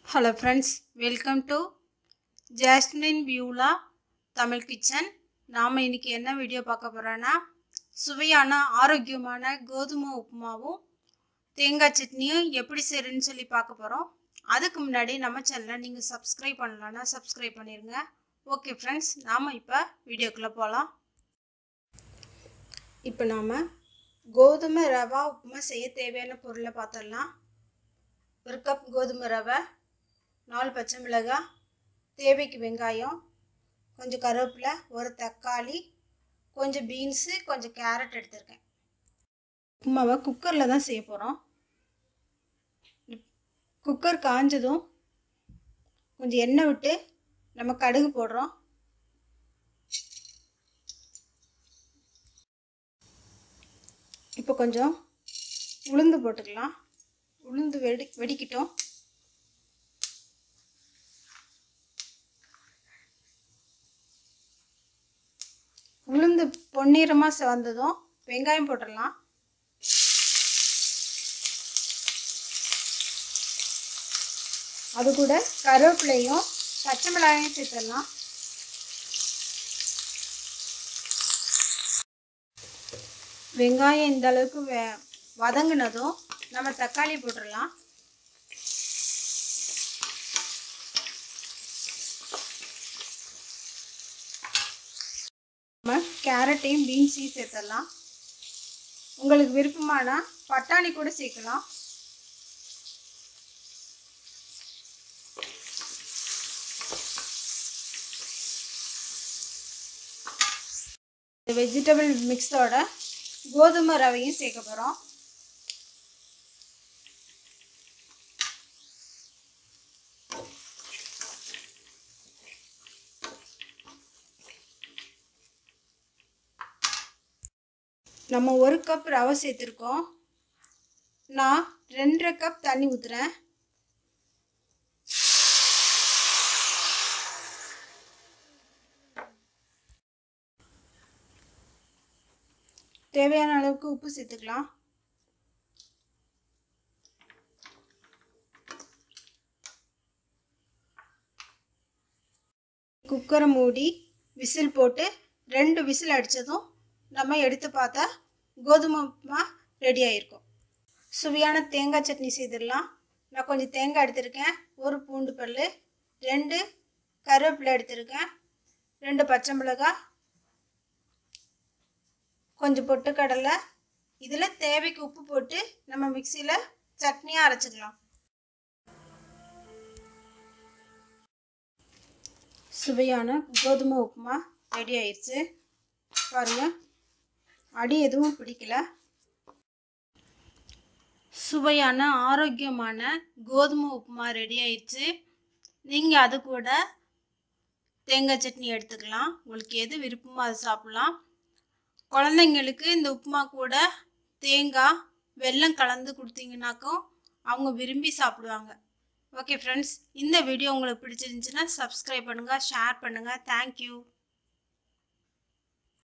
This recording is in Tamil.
hello friends welcome to Jasmine Beulah Tamil kitchen நாம் இன்னைக்கு என்ன வீடியோ பார்க்க போகிறோன்னா சுவையான ஆரோக்கியமான கோதுமை உப்புமாவும் தேங்காய் சட்னியும் எப்படி செய்யறதுன்னு சொல்லி பார்க்க போகிறோம் அதுக்கு முன்னாடி நம்ம சேனலை நீங்கள் சப்ஸ்கிரைப் பண்ணலன்னா சப்ஸ்கிரைப் பண்ணிடுங்க ஓகே ஃப்ரெண்ட்ஸ் நாம் இப்போ வீடியோக்குள்ளே போகலாம் இப்போ நாம் கோதுமை ரவா உப்புமா செய்ய தேவையான பொருளை பார்த்துடலாம் ஒரு கப் கோதுமை ரவை நாலு பச்சை மிளகாய் தேவைக்கு வெங்காயம் கொஞ்சம் கருவேப்பிலை ஒரு தக்காளி கொஞ்சம் பீன்ஸு கொஞ்சம் கேரட் எடுத்திருக்கேன் உப்புமாவை குக்கரில் தான் செய்ய போகிறோம் குக்கர் காஞ்சதும் கொஞ்சம் எண்ணெய் விட்டு நம்ம கடுகு போடுறோம் இப்போ கொஞ்சம் உளுந்து போட்டுக்கலாம் உளுந்து வெடி வெடிக்கட்டும் உளுந்து பொன்னிறமாக செவந்ததும் வெங்காயம் போட்டுடலாம் அது கூட கருவேப்பிலையும் பச்சை மிளகாயும் சேர்த்துடலாம் வெங்காயம் இந்த அளவுக்கு வெ வதங்கினதும் நம்ம தக்காளி போட்டுடலாம் நம்ம கேரட்டையும் பீன்ஸையும் சேர்த்துடலாம் உங்களுக்கு விருப்பமானா பட்டாணி கூட சேர்க்கலாம் வெஜிடபிள் மிக்ஸோட கோதுமை ரவையும் சேர்க்க போகிறோம் நம்ம ஒரு கப் ரவை சேர்த்துருக்கோம் நான் ரெண்டரை கப் தண்ணி ஊற்றுறேன் தேவையான அளவுக்கு உப்பு சேர்த்துக்கலாம் குக்கரை மூடி விசில் போட்டு ரெண்டு விசில் அடித்ததும் நம்ம எடுத்து பார்த்தா கோதுமை உப்புமா ரெடி ஆகிருக்கும் சுவையான தேங்காய் சட்னி செய்திடலாம் நான் கொஞ்சம் தேங்காய் எடுத்திருக்கேன் ஒரு பூண்டு பல் ரெண்டு கருவேப்பிலை எடுத்திருக்கேன் ரெண்டு பச்சை மிளகாய் கொஞ்சம் பொட்டுக்கடலை இதில் தேவைக்கு உப்பு போட்டு நம்ம மிக்சியில் சட்னியாக அரைச்சிக்கலாம் சுவையான கோதுமை உப்புமா ரெடி ஆயிடுச்சு பாருங்கள் அடி எதுவும் பிடிக்கல சுவையான ஆரோக்கியமான கோதுமை உப்புமா ரெடி ஆயிடுச்சு நீங்கள் அது கூட தேங்காய் சட்னி எடுத்துக்கலாம் உங்களுக்கு எது விருப்பமோ அதை சாப்பிட்லாம் குழந்தைங்களுக்கு இந்த உப்புமா கூட தேங்காய் வெல்லம் கலந்து கொடுத்தீங்கன்னாக்கும் அவங்க விரும்பி சாப்பிடுவாங்க ஓகே ஃப்ரெண்ட்ஸ் இந்த வீடியோ உங்களுக்கு பிடிச்சிருந்துச்சுன்னா சப்ஸ்கிரைப் பண்ணுங்கள் ஷேர் பண்ணுங்கள் தேங்க்யூ